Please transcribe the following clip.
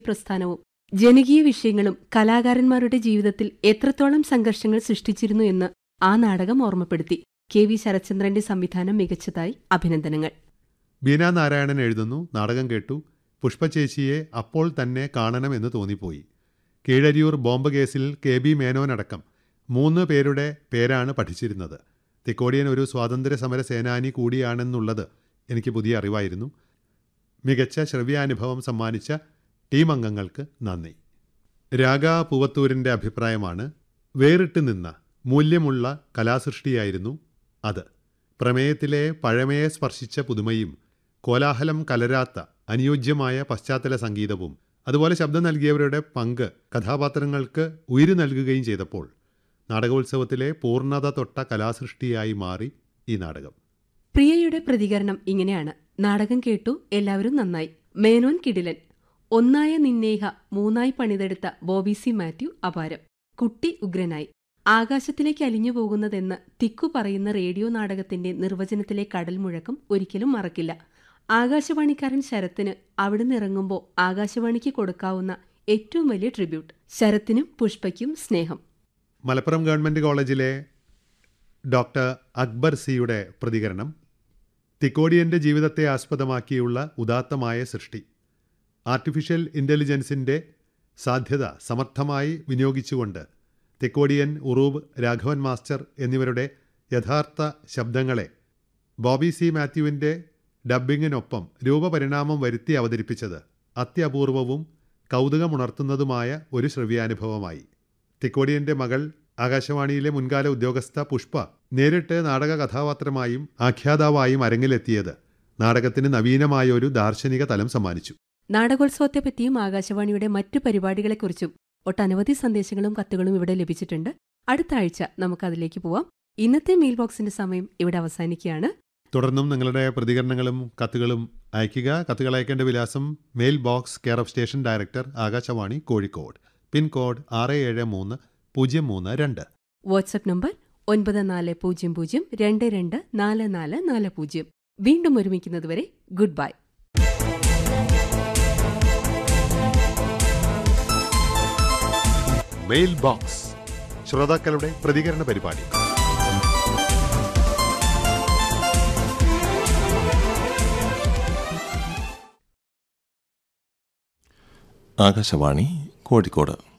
പ്രസ്ഥാനവും ജനകീയ വിഷയങ്ങളും കലാകാരന്മാരുടെ ജീവിതത്തിൽ എത്രത്തോളം സംഘർഷങ്ങൾ സൃഷ്ടിച്ചിരുന്നു എന്ന് ആ നാടകം ഓർമ്മപ്പെടുത്തി കെ വി ശരത്ചന്ദ്രന്റെ സംവിധാനം മികച്ചതായി അഭിനന്ദനങ്ങൾ ബീന നാരായണൻ എഴുതുന്നു നാടകം കേട്ടു പുഷ്പചേച്ചിയെ അപ്പോൾ തന്നെ കാണണമെന്ന് തോന്നിപ്പോയി കീഴരിയൂർ ബോംബ് കേസിൽ കെ ബി മേനോനടക്കം മൂന്ന് പേരുടെ പേരാണ് പഠിച്ചിരുന്നത് തിക്കോടിയൻ ഒരു സ്വാതന്ത്ര്യ സമര സേനാനി കൂടിയാണെന്നുള്ളത് എനിക്ക് പുതിയ അറിവായിരുന്നു മികച്ച ശ്രവ്യാനുഭവം സമ്മാനിച്ച ടീം അംഗങ്ങൾക്ക് നന്ദി രാഗ പൂവത്തൂരിൻ്റെ അഭിപ്രായമാണ് വേറിട്ട് നിന്ന മൂല്യമുള്ള കലാസൃഷ്ടിയായിരുന്നു അത് പ്രമേയത്തിലെ പഴമയെ സ്പർശിച്ച പുതുമയും കോലാഹലം കലരാത്ത അനുയോജ്യമായ പശ്ചാത്തല സംഗീതവും അതുപോലെ ശബ്ദം നൽകിയവരുടെ പങ്ക് കഥാപാത്രങ്ങൾക്ക് ഉയിര് നൽകുകയും ചെയ്തപ്പോൾ നാടകോത്സവത്തിലെ പൂർണ്ണത തൊട്ട കലാസൃഷ്ടിയായി മാറി ഈ നാടകം പ്രിയയുടെ പ്രതികരണം ഇങ്ങനെയാണ് നാടകം കേട്ടു എല്ലാവരും നന്നായി മേനോൻ കിടിലൻ ഒന്നായ നിന്നേഹ മൂന്നായി പണിതെടുത്ത ബോബി സി മാത്യു അപാരം കുട്ടി ഉഗ്രനായി ആകാശത്തിലേക്ക് അലിഞ്ഞു പോകുന്നതെന്ന് തിക്കു പറയുന്ന റേഡിയോ നാടകത്തിന്റെ നിർവചനത്തിലെ കടൽ മുഴക്കം ഒരിക്കലും മറക്കില്ല ആകാശവാണിക്കാരൻ ശരത്തിന് അവിടുന്ന് ഇറങ്ങുമ്പോൾ ആകാശവാണിക്ക് കൊടുക്കാവുന്ന ഏറ്റവും വലിയ ട്രിബ്യൂട്ട് ശരത്തിനും പുഷ്പയ്ക്കും സ്നേഹം മലപ്പുറം ഗവൺമെൻറ് കോളേജിലെ ഡോക്ടർ അക്ബർ സിയുടെ പ്രതികരണം തിക്കോടിയൻ്റെ ജീവിതത്തെ ആസ്പദമാക്കിയുള്ള ഉദാത്തമായ സൃഷ്ടി ആർട്ടിഫിഷ്യൽ ഇൻ്റലിജൻസിൻ്റെ സാധ്യത സമർത്ഥമായി വിനിയോഗിച്ചുകൊണ്ട് തിക്കോടിയൻ ഉറൂബ് രാഘവൻ മാസ്റ്റർ എന്നിവരുടെ യഥാർത്ഥ ശബ്ദങ്ങളെ ബോബി സി മാത്യുവിൻ്റെ ഡബ്ബിങ്ങിനൊപ്പം രൂപപരിണാമം വരുത്തി അവതരിപ്പിച്ചത് അത്യപൂർവവും കൗതുകമുണർത്തുന്നതുമായ ഒരു ശ്രവ്യാനുഭവമായി തിക്കോടിയൻ്റെ മകൾ ആകാശവാണിയിലെ മുൻകാല ഉദ്യോഗസ്ഥ പുഷ്പ നേരിട്ട് നാടക കഥാപാത്രമായും ആഖ്യാതാവായും അരങ്ങിലെത്തിയത് നാടകത്തിന് നവീനമായ ഒരു ദാർശനിക തലം സമ്മാനിച്ചു നാടകോത്സവത്തെപ്പറ്റിയും ആകാശവാണിയുടെ മറ്റു പരിപാടികളെക്കുറിച്ചും ഒട്ടനവധി സന്ദേശങ്ങളും കത്തുകളും ഇവിടെ ലഭിച്ചിട്ടുണ്ട് അടുത്ത ആഴ്ച നമുക്കതിലേക്ക് പോവാം ഇന്നത്തെ മെയിൽ ബോക്സിന്റെ സമയം ഇവിടെ അവസാനിക്കുകയാണ് തുടർന്നും നിങ്ങളുടെ പ്രതികരണങ്ങളും കത്തുകളും അയയ്ക്കുക കത്തുകൾ അയക്കേണ്ട വിലാസം mail box care of station director Akashvani Kozhikode pin code ആറ് ഏഴ് മൂന്ന് പൂജ്യം മൂന്ന് രണ്ട് വാട്സ്ആപ്പ് നമ്പർ ഒൻപത് നാല് പൂജ്യം പൂജ്യം രണ്ട് രണ്ട് നാല് നാല് നാല് പൂജ്യം വീണ്ടും ഒരുമിക്കുന്നതുവരെ ഗുഡ് ബൈ മെയിൽ ബോക്സ് ശ്രോതാക്കളുടെ പ്രതികരണ പരിപാടി ആകാശവാണി കോഴിക്കോട്